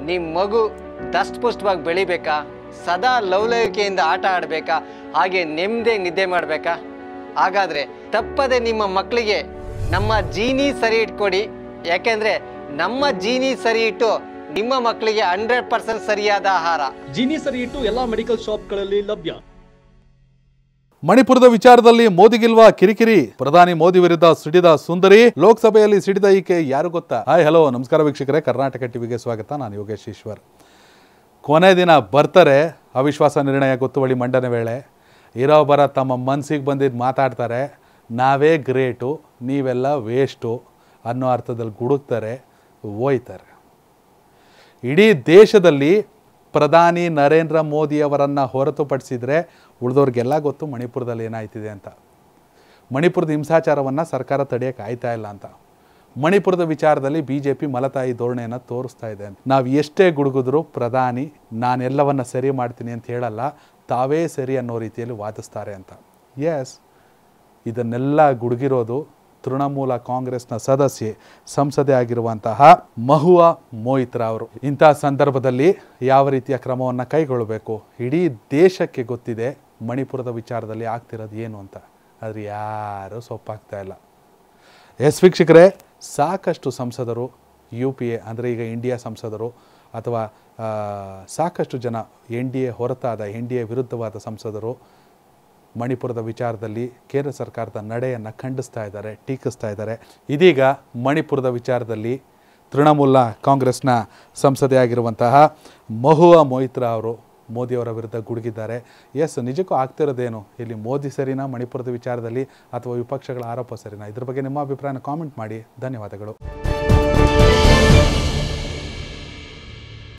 ನಿಮ್ಮ ಮಗು ದಷ್ಟಪುಷ್ಟವಾಗಿ ಬೆಳಿಬೇಕಾ ಸದಾ ಲವಲವಿಕೆಯಿಂದ ಆಟ ಆಡಬೇಕಾ ಹಾಗೆ ನೆಮ್ಮದಿ ನಿದ್ದೆ ಮಾಡಬೇಕಾ ಹಾಗಾದ್ರೆ ತಪ್ಪದೆ ನಿಮ್ಮ ಮಕ್ಕಳಿಗೆ ನಮ್ಮ ಜೀನಿ ಸರಿ ಇಟ್ಕೊಡಿ ಯಾಕೆಂದ್ರೆ ನಮ್ಮ ಜೀನಿ ಸರಿ ಇಟ್ಟು ನಿಮ್ಮ ಮಕ್ಕಳಿಗೆ ಹಂಡ್ರೆಡ್ ಪರ್ಸೆಂಟ್ ಸರಿಯಾದ ಆಹಾರ ಜೀನಿ ಸರಿ ಇಟ್ಟು ಎಲ್ಲಾ ಮೆಡಿಕಲ್ ಶಾಪ್ಗಳಲ್ಲಿ ಲಭ್ಯ ಮಣಿಪುರದ ವಿಚಾರದಲ್ಲಿ ಮೋದಿಗಿಲ್ವಾ ಕಿರಿಕಿರಿ ಪ್ರಧಾನಿ ಮೋದಿ ವಿರುದ್ಧ ಸಿಡಿದ ಸುಂದರಿ ಲೋಕಸಭೆಯಲ್ಲಿ ಸಿಡಿದ ಈಕೆ ಯಾರು ಗೊತ್ತಾ ಹಾಯ್ ಹಲೋ ನಮಸ್ಕಾರ ವೀಕ್ಷಕರೇ ಕರ್ನಾಟಕ ಟಿವಿಗೆ ಸ್ವಾಗತ ನಾನು ಯೋಗೇಶ್ ಈಶ್ವರ್ ಕೊನೆ ದಿನ ಬರ್ತಾರೆ ಅವಿಶ್ವಾಸ ನಿರ್ಣಯ ಗೊತ್ತುವಳಿ ಮಂಡನೆ ವೇಳೆ ಇರೋ ಬರ ತಮ್ಮ ಮನಸ್ಸಿಗೆ ಬಂದಿದ್ದು ಮಾತಾಡ್ತಾರೆ ನಾವೇ ಗ್ರೇಟು ನೀವೆಲ್ಲ ವೇಸ್ಟು ಅನ್ನೋ ಅರ್ಥದಲ್ಲಿ ಗುಡುಕ್ತಾರೆ ಹೋಯ್ತಾರೆ ಇಡೀ ದೇಶದಲ್ಲಿ ಪ್ರಧಾನಿ ನರೇಂದ್ರ ಮೋದಿಯವರನ್ನು ಹೊರತುಪಡಿಸಿದರೆ ಉಳಿದವ್ರಿಗೆಲ್ಲ ಗೊತ್ತು ಮಣಿಪುರದಲ್ಲಿ ಏನಾಯ್ತಿದೆ ಅಂತ ಮಣಿಪುರದ ಹಿಂಸಾಚಾರವನ್ನು ಸರ್ಕಾರ ತಡೆಯೋಕ್ಕೆ ಆಯ್ತಾ ಇಲ್ಲ ಅಂತ ಮಣಿಪುರದ ವಿಚಾರದಲ್ಲಿ ಬಿ ಜೆ ಪಿ ಮಲತಾಯಿ ಧೋರಣೆಯನ್ನು ತೋರಿಸ್ತಾ ಇದೆ ಅಂತ ನಾವು ಎಷ್ಟೇ ಗುಡುಗಿದ್ರು ಪ್ರಧಾನಿ ನಾನೆಲ್ಲವನ್ನು ಸರಿ ಮಾಡ್ತೀನಿ ಅಂತ ಹೇಳಲ್ಲ ತಾವೇ ಸರಿ ಅನ್ನೋ ರೀತಿಯಲ್ಲಿ ವಾದಿಸ್ತಾರೆ ಅಂತ ಎಸ್ ಇದನ್ನೆಲ್ಲ ಗುಡುಗಿರೋದು ತೃಣಮೂಲ ಕಾಂಗ್ರೆಸ್ನ ಸದಸ್ಯೆ ಸಂಸದೆ ಆಗಿರುವಂತಹ ಮಹುವಾ ಮೋಯಿತ್ರಾ ಅವರು ಇಂತಹ ಸಂದರ್ಭದಲ್ಲಿ ಯಾವ ರೀತಿಯ ಕ್ರಮವನ್ನು ಕೈಗೊಳ್ಳಬೇಕು ಇಡೀ ದೇಶಕ್ಕೆ ಗೊತ್ತಿದೆ ಮಣಿಪುರದ ವಿಚಾರದಲ್ಲಿ ಆಗ್ತಿರೋದು ಏನು ಅಂತ ಆದರೆ ಯಾರೂ ಸೊಪ್ಪಾಗ್ತಾ ಇಲ್ಲ ಎಸ್ ವೀಕ್ಷಕರೇ ಸಾಕಷ್ಟು ಸಂಸದರು ಯು ಪಿ ಎ ಅಂದರೆ ಈಗ ಇಂಡಿಯಾ ಸಂಸದರು ಅಥವಾ ಆ, ಸಾಕಷ್ಟು ಜನ ಎನ್ ಡಿ ಎ ಹೊರತಾದ ಎನ್ ಡಿ ಎ ವಿರುದ್ಧವಾದ ಸಂಸದರು ಮಣಿಪುರದ ವಿಚಾರದಲ್ಲಿ ಕೇಂದ್ರ ಸರ್ಕಾರದ ನಡೆಯನ್ನು ಖಂಡಿಸ್ತಾ ಇದ್ದಾರೆ ಟೀಕಿಸ್ತಾ ಇದ್ದಾರೆ ಇದೀಗ ಮಣಿಪುರದ ವಿಚಾರದಲ್ಲಿ ತೃಣಮೂಲ ಕಾಂಗ್ರೆಸ್ನ ಸಂಸದೆ ಆಗಿರುವಂತಹ ಮಹುವಾ ಮೊಯಿತ್ರಾ ಅವರು ಮೋದಿಯವರ ವಿರುದ್ಧ ಗುಡುಗಿದ್ದಾರೆ ಎಸ್ ನಿಜಕ್ಕೂ ಆಗ್ತಿರೋದೇನು ಇಲ್ಲಿ ಮೋದಿ ಸರಿನಾ ಮಣಿಪುರದ ವಿಚಾರದಲ್ಲಿ ಅಥವಾ ವಿಪಕ್ಷಗಳ ಆರೋಪ ಸರಿನಾ ಇದ್ರ ಬಗ್ಗೆ ನಿಮ್ಮ ಅಭಿಪ್ರಾಯನ ಕಾಮೆಂಟ್ ಮಾಡಿ ಧನ್ಯವಾದಗಳು